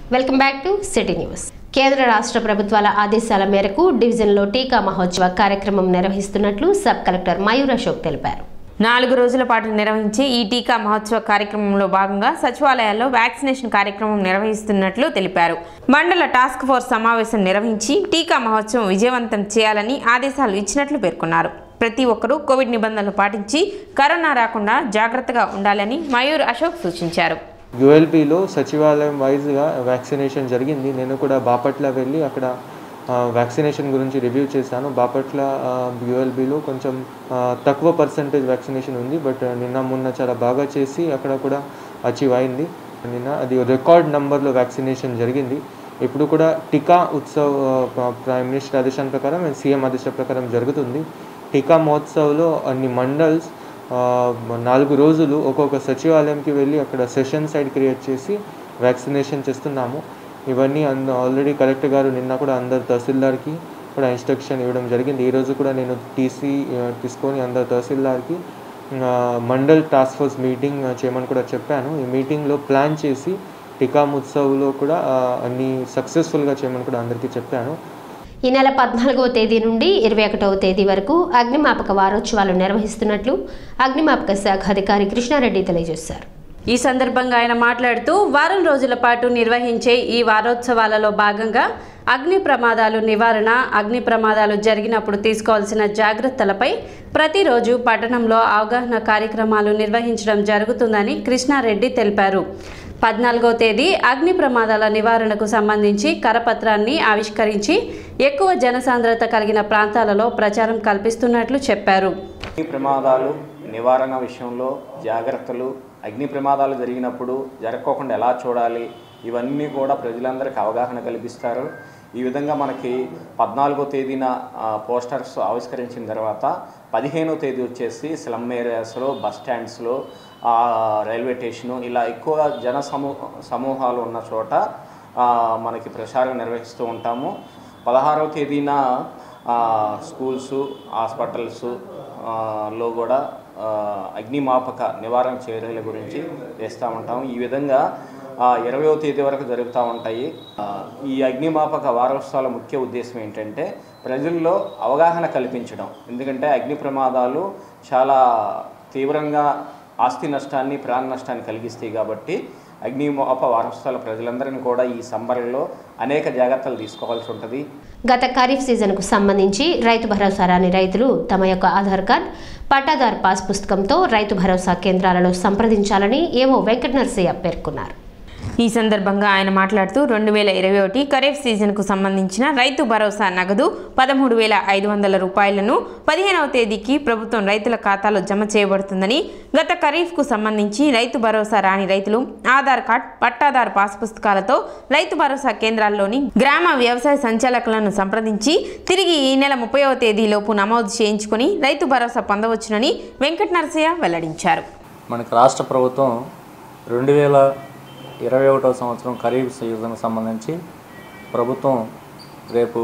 welcome back to city news కేంద్ర రాష్ట్ర ప్రభుత్వాల ఆదేశాల మేరకు డివిజన్లో టీకా మహోత్సవ కార్యక్రమం నిర్వహిస్తున్నట్లు సబ్ కలెక్టర్ మయూర్ అశోక్ తెలిపారు నాలుగు రోజుల పాటు నిర్వహించే ఈ టీకా మహోత్సవ కార్యక్రమంలో భాగంగా సచివాలయాల్లో వ్యాక్సినేషన్ కార్యక్రమం నిర్వహిస్తున్నట్లు తెలిపారు మండల టాస్క్ ఫోర్స్ సమావేశం నిర్వహించి టీకా మహోత్సవం విజయవంతం చేయాలని ఆదేశాలు ఇచ్చినట్లు పేర్కొన్నారు ప్రతి ఒక్కరూ కోవిడ్ నిబంధనలు పాటించి కరోనా రాకుండా జాగ్రత్తగా ఉండాలని మయూర్ అశోక్ సూచించారు యుఎల్పిలో సచివాలయం వైజ్గా వ్యాక్సినేషన్ జరిగింది నేను కూడా బాపట్ల వెళ్ళి అక్కడ ఆ, వ్యాక్సినేషన్ గురించి రివ్యూ చేశాను బాపట్ల యుఎల్బిలో కొంచెం ఆ, తక్కువ పర్సంటేజ్ వ్యాక్సినేషన్ ఉంది బట్ నిన్న మొన్న చాలా బాగా చేసి అక్కడ కూడా అచీవ్ అయింది నిన్న అది రికార్డ్ నెంబర్లో వ్యాక్సినేషన్ జరిగింది ఇప్పుడు కూడా టీకా ఉత్సవ్ ఆ, ప్రైమ్ మినిస్టర్ ఆదేశాల ప్రకారం అండ్ సీఎం ఆదేశాల ప్రకారం జరుగుతుంది టీకా మహోత్సవ్లో అన్ని మండల్స్ ఆ, నాలుగు రోజులు ఒక్కొక్క సచివాలయంకి వెళ్ళి అక్కడ సెషన్ సైడ్ క్రియేట్ చేసి వ్యాక్సినేషన్ చేస్తున్నాము ఇవన్నీ అంద ఆల్రెడీ కలెక్టర్ గారు నిన్న కూడా అందరు తహసీల్దార్కి కూడా ఇన్స్ట్రక్షన్ ఇవ్వడం జరిగింది ఈరోజు కూడా నేను టీసీ తీసుకొని అందరు తహసీల్దార్కి ఆ, మండల్ టాస్క్ ఫోర్స్ మీటింగ్ చేయమని కూడా చెప్పాను ఈ మీటింగ్లో ప్లాన్ చేసి టీకా ఉత్సవ్లో కూడా ఆ, అన్ని సక్సెస్ఫుల్గా చేయమని కూడా అందరికీ చెప్పాను ఈ నెల పద్నాలుగవ తేదీ నుండి ఇరవై ఒకటవ తేదీ వరకు అగ్నిమాపక వారోత్సవాలు నిర్వహిస్తున్నట్లు అగ్నిమాపక శాఖ అధికారి కృష్ణారెడ్డి తెలియజేశారు ఈ సందర్భంగా ఆయన మాట్లాడుతూ వారం రోజుల పాటు నిర్వహించే ఈ వారోత్సవాలలో భాగంగా అగ్ని ప్రమాదాలు నివారణ అగ్ని ప్రమాదాలు జరిగినప్పుడు తీసుకోవాల్సిన జాగ్రత్తలపై ప్రతిరోజు పట్టణంలో అవగాహన కార్యక్రమాలు నిర్వహించడం జరుగుతుందని కృష్ణారెడ్డి తెలిపారు పద్నాలుగో తేదీ అగ్ని ప్రమాదాల నివారణకు సంబంధించి కరపత్రాన్ని ఆవిష్కరించి ఎక్కువ జనసాంద్రత కలిగిన ప్రాంతాలలో ప్రచారం కల్పిస్తున్నట్లు చెప్పారు అగ్ని ప్రమాదాలు నివారణ విషయంలో జాగ్రత్తలు అగ్ని ప్రమాదాలు జరిగినప్పుడు జరగకోకుండా ఎలా చూడాలి ఇవన్నీ కూడా ప్రజలందరికీ అవగాహన కల్పిస్తారు ఈ విధంగా మనకి పద్నాలుగో తేదీన ఆ, పోస్టర్స్ ఆవిష్కరించిన తర్వాత పదిహేనో తేదీ వచ్చేసి స్లమ్ ఏరియాస్లో బస్ స్టాండ్స్లో ఆ, రైల్వే స్టేషను ఇలా ఎక్కువ జన సమూ సమూహాలు ఉన్న చోట ఆ, మనకి ప్రచారం నిర్వహిస్తూ ఉంటాము పదహారవ తేదీన ఆ, స్కూల్సు హాస్పిటల్స్ ఆ, లో కూడా ఆ, అగ్నిమాపక నివారణ చర్యల గురించి చేస్తూ ఉంటాం ఈ విధంగా ఇరవయో తేదీ వరకు జరుగుతూ ఉంటాయి ఆ, ఈ అగ్నిమాపక వారోత్సవాల ముఖ్య ఉద్దేశం ఏంటంటే ప్రజల్లో అవగాహన కల్పించడం ఎందుకంటే అగ్ని ప్రమాదాలు చాలా తీవ్రంగా ఆస్తి నష్టాన్ని ప్రాణ నష్టాన్ని కలిగిస్తాయి కాబట్టి అగ్నిమాప వారోత్సవాల ప్రజలందరినీ కూడా ఈ సంబరంలో అనేక జాగ్రత్తలు తీసుకోవాల్సి ఉంటుంది గత ఖరీఫ్ సీజన్కు సంబంధించి రైతు భరోసా రాని రైతులు తమ యొక్క ఆధార్ కార్డ్ పట్టాదార్ పాస్ పుస్తకంతో రైతు భరోసా కేంద్రాలలో సంప్రదించాలని ఏవో వెంకట నరసయ్య పేర్కొన్నారు ఈ సందర్భంగా ఆయన మాట్లాడుతూ రెండు వేల ఇరవై ఒకటి ఖరీఫ్ సీజన్కు సంబంధించిన రైతు భరోసా నగదు పదమూడు వేల ఐదు వందల రూపాయలను పదిహేనవ తేదీకి ప్రభుత్వం రైతుల ఖాతాలో జమ చేయబడుతుందని గత ఖరీఫ్కు సంబంధించి రైతు భరోసా రాని రైతులు ఆధార్ కార్డ్ పట్టాదారు పాస్ పుస్తకాలతో రైతు భరోసా కేంద్రాల్లోని గ్రామ వ్యవసాయ సంచాలకులను సంప్రదించి తిరిగి ఈ నెల ముప్పైవ తేదీలోపు నమోదు చేయించుకొని రైతు భరోసా పొందవచ్చునని వెంకట నరసయ్య వెల్లడించారు మనకి రాష్ట్ర ప్రభుత్వం రెండు వేల ఇరవై ఒకటో సంవత్సరం ఖరీఫ్ సీజన్కి సంబంధించి ప్రభుత్వం రేపు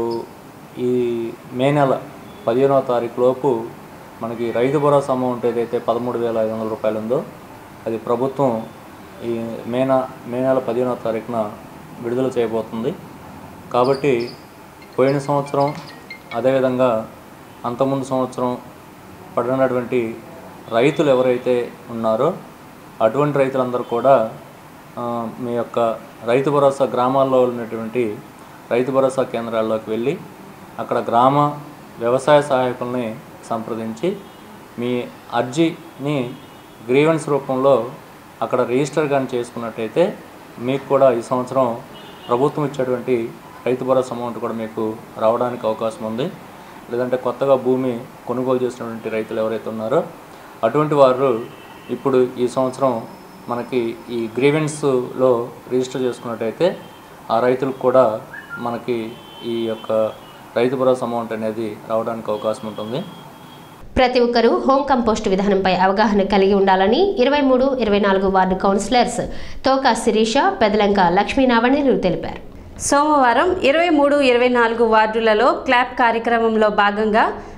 ఈ మే నెల పదిహేనవ తారీఖు లోపు మనకి రైతు భరోసా అమౌంట్ ఏదైతే పదమూడు వేల ఐదు వందల రూపాయలు ఉందో అది ప్రభుత్వం ఈ మే నె మే నెల పదిహేనవ తారీఖున విడుదల చేయబోతుంది కాబట్టి పోయిన సంవత్సరం అదేవిధంగా అంతకుముందు సంవత్సరం పడినటువంటి రైతులు ఎవరైతే ఉన్నారో అటువంటి రైతులందరూ కూడా ఆ, మీ యొక్క రైతు భరోసా గ్రామాల్లో ఉన్నటువంటి రైతు భరోసా కేంద్రాల్లోకి వెళ్ళి అక్కడ గ్రామ వ్యవసాయ సహాయకుల్ని సంప్రదించి మీ అర్జీని గ్రీవెన్స్ రూపంలో అక్కడ రిజిస్టర్ కానీ చేసుకున్నట్టయితే మీకు కూడా ఈ సంవత్సరం ప్రభుత్వం ఇచ్చేటువంటి రైతు భరోసా అమౌంట్ కూడా మీకు రావడానికి అవకాశం ఉంది లేదంటే కొత్తగా భూమి కొనుగోలు చేసినటువంటి రైతులు ఎవరైతే ఉన్నారో అటువంటి వారు ఇప్పుడు ఈ సంవత్సరం మనకి ఈ గ్రీవెన్స్లో రిజిస్టర్ చేసుకున్నట్టయితే ఆ రైతులకు కూడా మనకి ఈ యొక్క రైతు భరోసా అమౌంట్ అనేది రావడానికి అవకాశం ఉంటుంది ప్రతి ఒక్కరూ హోమ్ కంపోస్ట్ విధానంపై అవగాహన కలిగి ఉండాలని ఇరవై మూడు ఇరవై నాలుగు వార్డు కౌన్సిలర్స్ తోకా శిరీష పెదలంక లక్ష్మీనావణిలు తెలిపారు సోమవారం ఇరవై మూడు ఇరవై నాలుగు వార్డులలో క్లాప్ కార్యక్రమంలో భాగంగా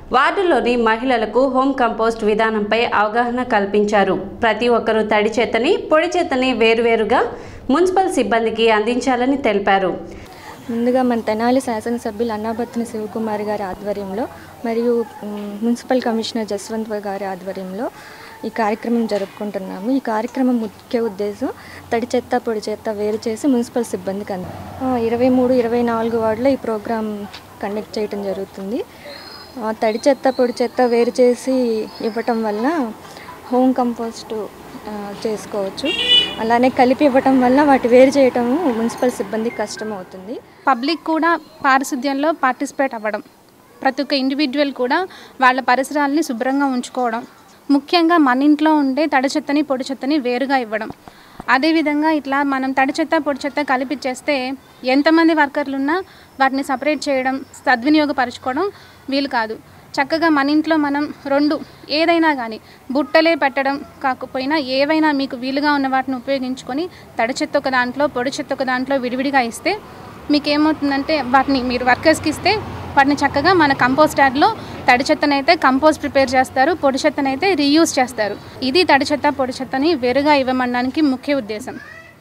వార్డులోని మహిళలకు హోమ్ కంపోస్ట్ విధానంపై అవగాహన కల్పించారు ప్రతి ఒక్కరూ తడి చెత్తని పొడి చెత్తని వేరువేరుగా మున్సిపల్ సిబ్బందికి అందించాలని తెలిపారు ముందుగా మన తెనాలి శాసనసభ్యులు అన్నాబత్తిన శివకుమార్ గారి ఆధ్వర్యంలో మరియు మ్, మున్సిపల్ కమిషనర్ జస్వంత్ గారి ఆధ్వర్యంలో ఈ కార్యక్రమం జరుపుకుంటున్నాము ఈ కార్యక్రమం ముఖ్య ఉద్దేశం తడి చెత్త పొడి చెత్త వేరు చేసి మున్సిపల్ సిబ్బందికి అంది ఇరవై మూడు ఇరవై నాలుగు వార్డులో ఈ ప్రోగ్రాం కండక్ట్ చేయడం జరుగుతుంది ఆ, తడి చెత్త పొడి చెత్త వేరు చేసి ఇవ్వటం వల్ల హోమ్ కంపోస్ట్ ఆ, చేసుకోవచ్చు అలానే కలిపి ఇవ్వటం వల్ల వాటి వేరు చేయటం మున్సిపల్ సిబ్బందికి కష్టం అవుతుంది పబ్లిక్ కూడా పారిశుద్ధ్యంలో పార్టిసిపేట్ అవ్వడం ప్రతి ఒక్క ఇండివిజువల్ కూడా వాళ్ళ పరిసరాలని శుభ్రంగా ఉంచుకోవడం ముఖ్యంగా మన ఇంట్లో ఉండే తడి చెత్తని పొడి చెత్తని వేరుగా ఇవ్వడం అదేవిధంగా ఇట్లా మనం తడి చెత్త పొడి చెత్త కలిపిచ్చేస్తే ఎంతమంది వర్కర్లు ఉన్నా వాటిని సపరేట్ చేయడం సద్వినియోగపరచుకోవడం వీలు కాదు చక్కగా మన ఇంట్లో మనం రెండు ఏదైనా కానీ బుట్టలే పెట్టడం కాకపోయినా ఏవైనా మీకు వీలుగా ఉన్న వాటిని ఉపయోగించుకొని తడి చెత్త ఒక దాంట్లో పొడి చెత్త ఒక దాంట్లో విడివిడిగా ఇస్తే మీకు ఏమవుతుందంటే వాటిని మీరు వర్కర్స్కి ఇస్తే వాటిని చక్కగా మన కంపోస్ట్ యార్డ్లో తడి చెత్తనైతే కంపోస్ట్ ప్రిపేర్ చేస్తారు పొడి చెత్తనైతే రీయూజ్ చేస్తారు ఇది తడి చెత్త పొడి చెత్తని వేరుగా ఇవ్వమనడానికి ముఖ్య ఉద్దేశం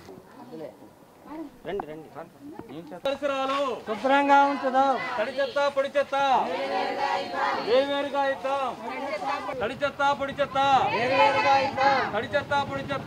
పరిసరాలు శుభ్రంగా ఉంటుందా తడి చెత్త పొడి చెత్త వేరువేరుగా ఇద్దాం తడి చెత్త పొడి చెత్త వేరువేరుగా ఇద్దాం తడి చెత్త పొడి చెత్త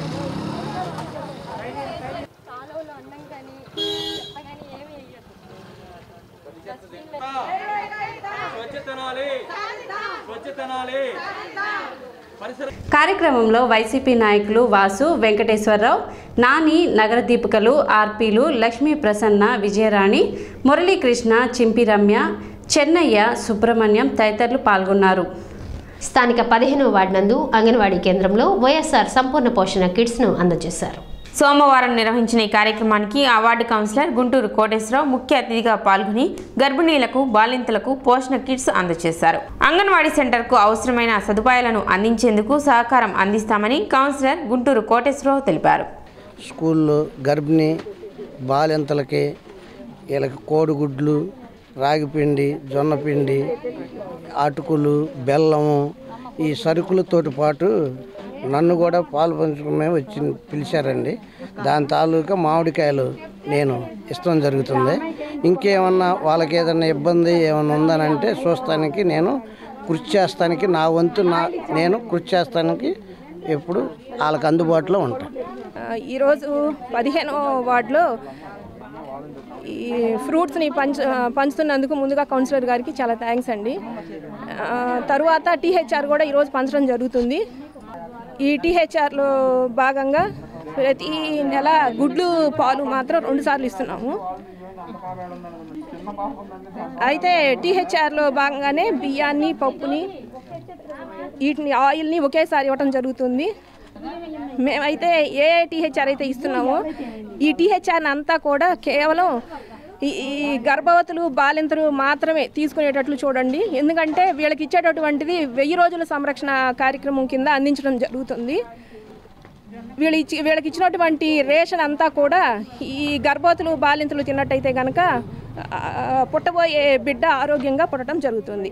స్వచ్ఛ తినాలి స్వచ్ఛ తినాలి పరిసర కార్యక్రమంలో వైసీపీ నాయకులు వాసు వెంకటేశ్వరరావు నాని నగర దీపికలు ఆర్పీలు లక్ష్మీ ప్రసన్న విజయరాణి మురళీకృష్ణ చింపి రమ్య చెన్నయ్య సుబ్రహ్మణ్యం తదితరులు పాల్గొన్నారు స్థానిక పదిహేనవ వార్డు నందు అంగన్వాడీ కేంద్రంలో వైఎస్ఆర్ సంపూర్ణ పోషణ కిట్స్ను అందజేశారు సోమవారం నిర్వహించిన ఈ కార్యక్రమానికి ఆ వార్డు కౌన్సిలర్ గుంటూరు కోటేశ్వరరావు ముఖ్య అతిథిగా పాల్గొని గర్భిణీలకు బాలింతలకు పోషణ కిట్స్ అందజేశారు అంగన్వాడీ సెంటర్కు అవసరమైన సదుపాయాలను అందించేందుకు సహకారం అందిస్తామని కౌన్సిలర్ గుంటూరు కోటేశ్వరరావు తెలిపారు స్కూల్లో గర్భిణీ బాలింతలకి వీళ్ళకి కోడిగుడ్లు రాగిపిండి జొన్నపిండి అటుకులు బెల్లము ఈ సరుకులతోటి పాటు నన్ను కూడా పాలు పంచుకునే వచ్చి పిలిచారండి దాని తాలూకా మామిడికాయలు నేను ఇష్టం జరుగుతుంది ఇంకేమన్నా వాళ్ళకి ఏదన్నా ఇబ్బంది ఏమైనా ఉందనంటే చూస్తానికి నేను కృషి చేస్తానికి నా వంతు నా నేను కృషి చేస్తానికి ఎప్పుడు వాళ్ళకి అందుబాటులో ఉంటాను ఆ, ఈరోజు పదిహేనో వార్డులో ఈ ఫ్రూట్స్ని పంచ పంచుతున్నందుకు ముందుగా కౌన్సిలర్ గారికి చాలా థ్యాంక్స్ అండి ఆ, తరువాత టీహెచ్ఆర్ కూడా ఈరోజు పంచడం జరుగుతుంది ఈ టీహెచ్ఆర్లో భాగంగా ప్రతి నెల గుడ్లు పాలు మాత్రం రెండు సార్లు ఇస్తున్నాము అయితే టీహెచ్ఆర్లో భాగంగానే బియ్యాన్ని పప్పుని వీటిని ఆయిల్ని ఒకేసారి ఇవ్వటం జరుగుతుంది మేమైతే ఏ టీహెచ్ఆర్ అయితే ఇస్తున్నామో ఈ టీహెచ్ఆర్ అంతా కూడా కేవలం ఈ ఈ గర్భవతులు బాలింతలు మాత్రమే తీసుకునేటట్లు చూడండి ఎందుకంటే వీళ్ళకి ఇచ్చేటటువంటిది వెయ్యి రోజుల సంరక్షణ కార్యక్రమం కింద అందించడం జరుగుతుంది వీళ్ళు ఇచ్చి వీళ్ళకి ఇచ్చినటువంటి రేషన్ అంతా కూడా ఈ గర్భవతులు బాలింతలు తిన్నట్టయితే కనుక ఆ, పుట్టబోయే బిడ్డ ఆరోగ్యంగా పుట్టడం జరుగుతుంది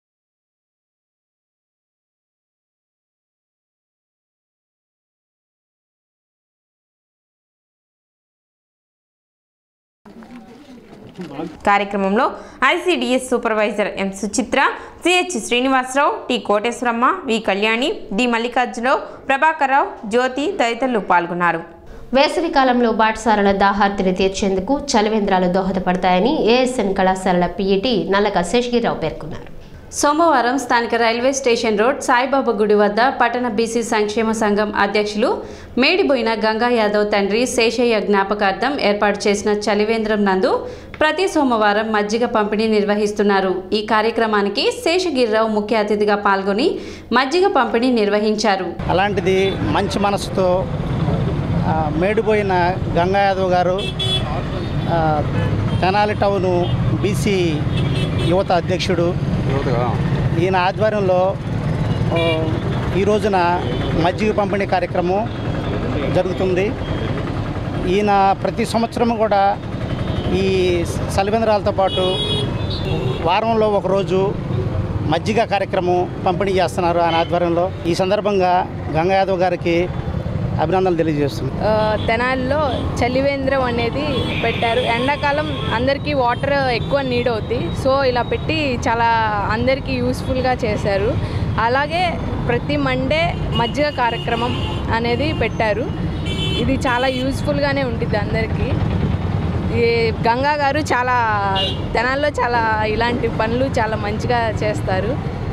కార్యక్రమంలో ICDS supervisor M Suchitra CH Srinivasa Rao T Koteswaramma V Kalyani D Mallikarjuna Rao Prabhakar Rao Jyothi తదితరులు పాల్గొన్నారు వేసవి కాలంలో బాటసారుల దాహార్తిని తీర్చేందుకు చలివేంద్రాలు దోహదపడతాయని ఏఎస్ఎన్ కళాశాలల పీఈటీ నల్లక శేషగిరిరావు పేర్కొన్నారు సోమవారం స్థానిక రైల్వే స్టేషన్ రోడ్ సాయిబాబా గుడి వద్ద పట్టణ బీసీ సంక్షేమ సంఘం అధ్యక్షులు మేడిబోయిన గంగా యాదవ్ తండ్రి శేషయ్య జ్ఞాపకార్థం ఏర్పాటు చేసిన చలివేంద్రం నందు ప్రతి సోమవారం మజ్జిగ పంపిణీ నిర్వహిస్తున్నారు ఈ కార్యక్రమానికి శేషగిరిరావు ముఖ్య అతిథిగా పాల్గొని మజ్జిగ పంపిణీ నిర్వహించారు అలాంటిది మంచి మనసుతో ఆ, మేడిపోయిన గంగా యాదవ్ గారు ఆ, తెనాలి టౌను బీసీ యువత అధ్యక్షుడు ఈయన ఆధ్వర్యంలో ఆ, ఈ రోజున మజ్జిగ పంపిణీ కార్యక్రమం జరుగుతుంది ఈయన ప్రతి సంవత్సరం కూడా ఈ సలివేంద్రాలతో పాటు వారంలో ఒకరోజు మజ్జిగ కార్యక్రమం పంపిణీ చేస్తున్నారు ఆయన ఆధ్వర్యంలో ఈ సందర్భంగా గంగా యాదవ్ గారికి అభినందనలు తెలియజేస్తున్నాను ఆ, తెనాలిలో చలివేంద్రం అనేది పెట్టారు ఎండాకాలం అందరికీ వాటర్ ఎక్కువ నీడ్ అవుతుంది సో ఇలా పెట్టి చాలా అందరికీ యూస్ఫుల్గా చేశారు అలాగే ప్రతి మండే మజ్జిగ కార్యక్రమం అనేది పెట్టారు ఇది చాలా యూస్ఫుల్గానే ఉంటుంది అందరికీ ఈ గంగా గారు చాలా తెనాల్లో చాలా ఇలాంటి పనులు చాలా మంచిగా చేస్తారు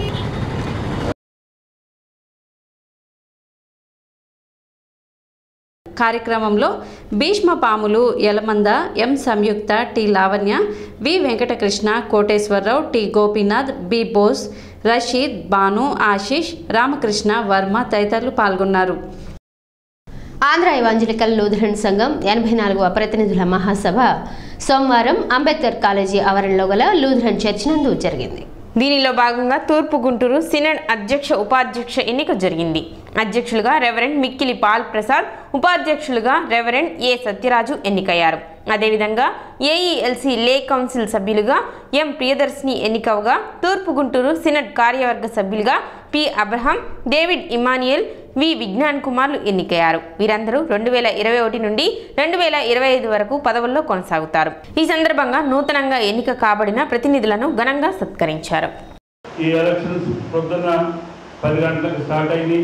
కార్యక్రమంలో Bhishma Pamulu Yalamanda M Samyuktha T Lavanya V Venkatakrishna Koteswara Rao T Gopinath B Bose Rasheed Bhanu Ashish Ramakrishna Varma తదితరులు పాల్గొన్నారు ఆంధ్ర ఎవాంజలికల్ లూథరన్ సంఘం ఎనభై నాలుగవ ప్రతినిధుల మహాసభ సోమవారం అంబేద్కర్ కాలేజీ ఆవరణలో గల లూథరన్ చర్చ్ నందు జరిగింది దీనిలో భాగంగా తూర్పు గుంటూరు సినెడ్ అధ్యక్ష ఉపాధ్యక్ష ఎన్నిక జరిగింది అధ్యక్షులుగా రెవరెండ్ మిక్కిలి పాల్ ప్రసాద్ ఉపాధ్యక్షులుగా రెవరెండ్ ఏ సత్యరాజు ఎన్నికయ్యారు అదేవిధంగా ఏఈఎల్సీ లే కౌన్సిల్ సభ్యులుగా ఎం ప్రియదర్శిని ఎన్నికవగా తూర్పు గుంటూరు సినడ్ కార్యవర్గ సభ్యులుగా P Abraham David Emmanuel V Vignan కుమార్లు ఎన్నికయ్యారు వీరందరూ రెండు వేల ఇరవై ఒకటి నుండి రెండు వేల ఇరవై ఐదు వరకు పదవుల్లో కొనసాగుతారు ఈ సందర్భంగా నూతనంగా ఎన్నిక కాబడిన ప్రతినిధులను ఘనంగా సత్కరించారు ఈ ఎలక్షన్స్ పొద్దున్న పది గంటలకు స్టార్ట్ అయింది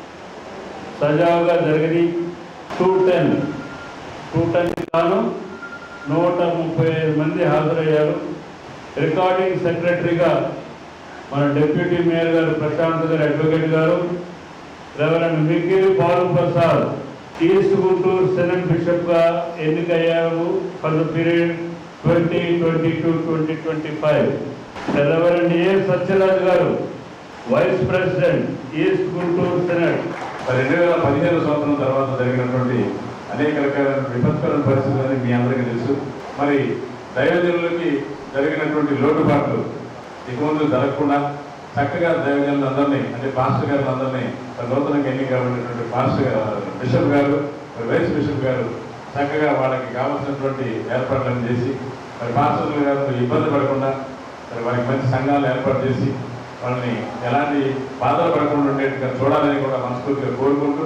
సజావుగా జరిగింది టూ టెన్ టూ టెన్ గాను నూట ముప్పై ఐదు మంది హాజరయ్యారు రికార్డింగ్ సెక్రటరీగా మన డిప్యూటీ మేయర్ గారు Prashanth garu advocate garu reverend Michael Balu Prasad east Guntur senate బిషప్గా ఎన్నికయ్యారు for the period twenty twenty two twenty twenty five reverend A Satyaraj garu vice president east Guntur senate మరి రెండు వేల పదిహేను సంవత్సరం తర్వాత జరిగినటువంటి అనేక రకాల విపత్కరమైన పరిస్థితులని మీ అందరికీ తెలుసు మరి దైవజనులకి జరిగినటువంటి లోటుపాట్లు ఇక ముందు జరగకుండా చక్కగా దైవజనులు అందరినీ అంటే పాస్టర్ గారు అందరినీ మరి నూతనంగా ఎన్నిక కాబడినటువంటి పాస్టర్ గారు బిషప్ గారు మరి వైస్ బిషప్ గారు చక్కగా వాళ్ళకి కావాల్సినటువంటి ఏర్పాట్లను చేసి మరి పాస్టర్లు గారు ఇబ్బంది పడకుండా మరి వారికి మంచి సంఘాలు ఏర్పాటు చేసి వాళ్ళని ఎలాంటి బాధలు పడకుండా ఉండేట్టుగా చూడాలని కూడా మనస్ఫూర్తిగా కోరుకుంటూ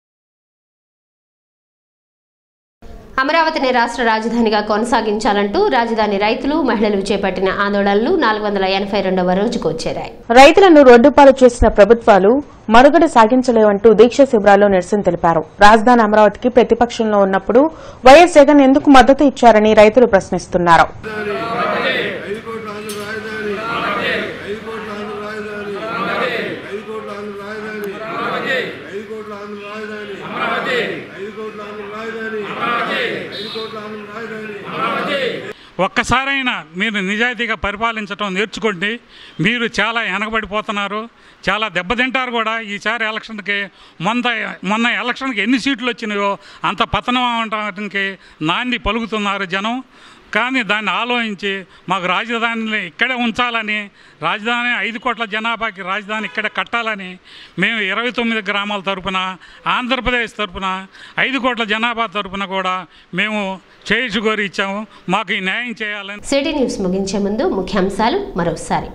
అమరావతిని రాష్ట్ర రాజధానిగా కొనసాగించాలంటూ రాజధాని రైతులు మహిళలు చేపట్టిన ఆందోళనలు నాలుగు వందల ఎనభై రెండవ రోజుకు చేరాయి రైతులను రోడ్డుపాలు చేసిన ప్రభుత్వాలు మనుగడ సాగించలేవంటూ దీక్ష శిబిరాల్లో నిరసన తెలిపారు రాజధాని అమరావతికి ప్రతిపక్షంలో ఉన్నప్పుడు వైఎస్ జగన్ ఎందుకు మద్దతు ఇచ్చారని రైతులు ప్రశ్నిస్తున్నారు ఒక్కసారైనా మీరు నిజాయితీగా పరిపాలించడం నేర్చుకోండి మీరు చాలా వెనకబడిపోతున్నారు చాలా దెబ్బతింటారు కూడా ఈసారి ఎలక్షన్కి మొన్న మొన్న ఎలక్షన్కి ఎన్ని సీట్లు వచ్చినాయో అంత పతనం అవడానికి నాంది పలుకుతున్నారు జనం కానీ దాన్ని ఆలోచించి మాకు రాజధానిని ఇక్కడే ఉంచాలని రాజధాని ఐదు కోట్ల జనాభాకి రాజధాని ఇక్కడే కట్టాలని మేము ఇరవై తొమ్మిది గ్రామాల తరపున ఆంధ్రప్రదేశ్ తరపున ఐదు కోట్ల జనాభా తరపున కూడా మేము చేయించు కోరి ఇచ్చాము మాకు ఈ న్యాయం చేయాలని సిటీ న్యూస్ ముగించే ముందు ముఖ్యాంశాలు మరోసారి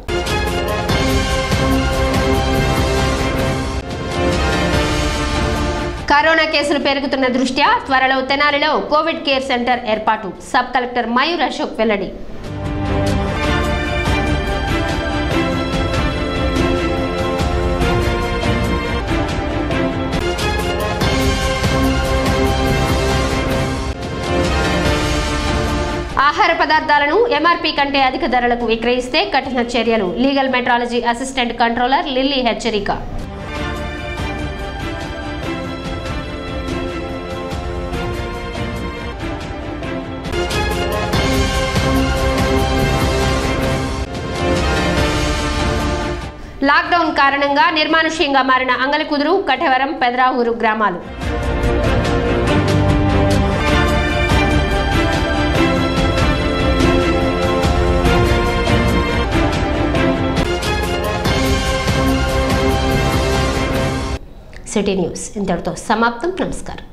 కరోనా కేసులు పెరుగుతున్న దృష్ట్యా త్వరలో తెనాలిలో కోవిడ్ కేర్ సెంటర్ ఏర్పాటు సబ్ కలెక్టర్ మయూర్ అశోక్ వెల్లడి ఆహార పదార్థాలను ఎంఆర్పీ కంటే అధిక ధరలకు విక్రయిస్తే కఠిన చర్యలు legal metrology assistant controller Lilly హెచ్చరిక లాక్డౌన్ కారణంగా నిర్మానుష్యంగా మారిన అంగలకుదురు కఠవరం పెదరావూరు గ్రామాలు సిటీ న్యూస్ ఇంతటితో సమాప్తం నమస్కారం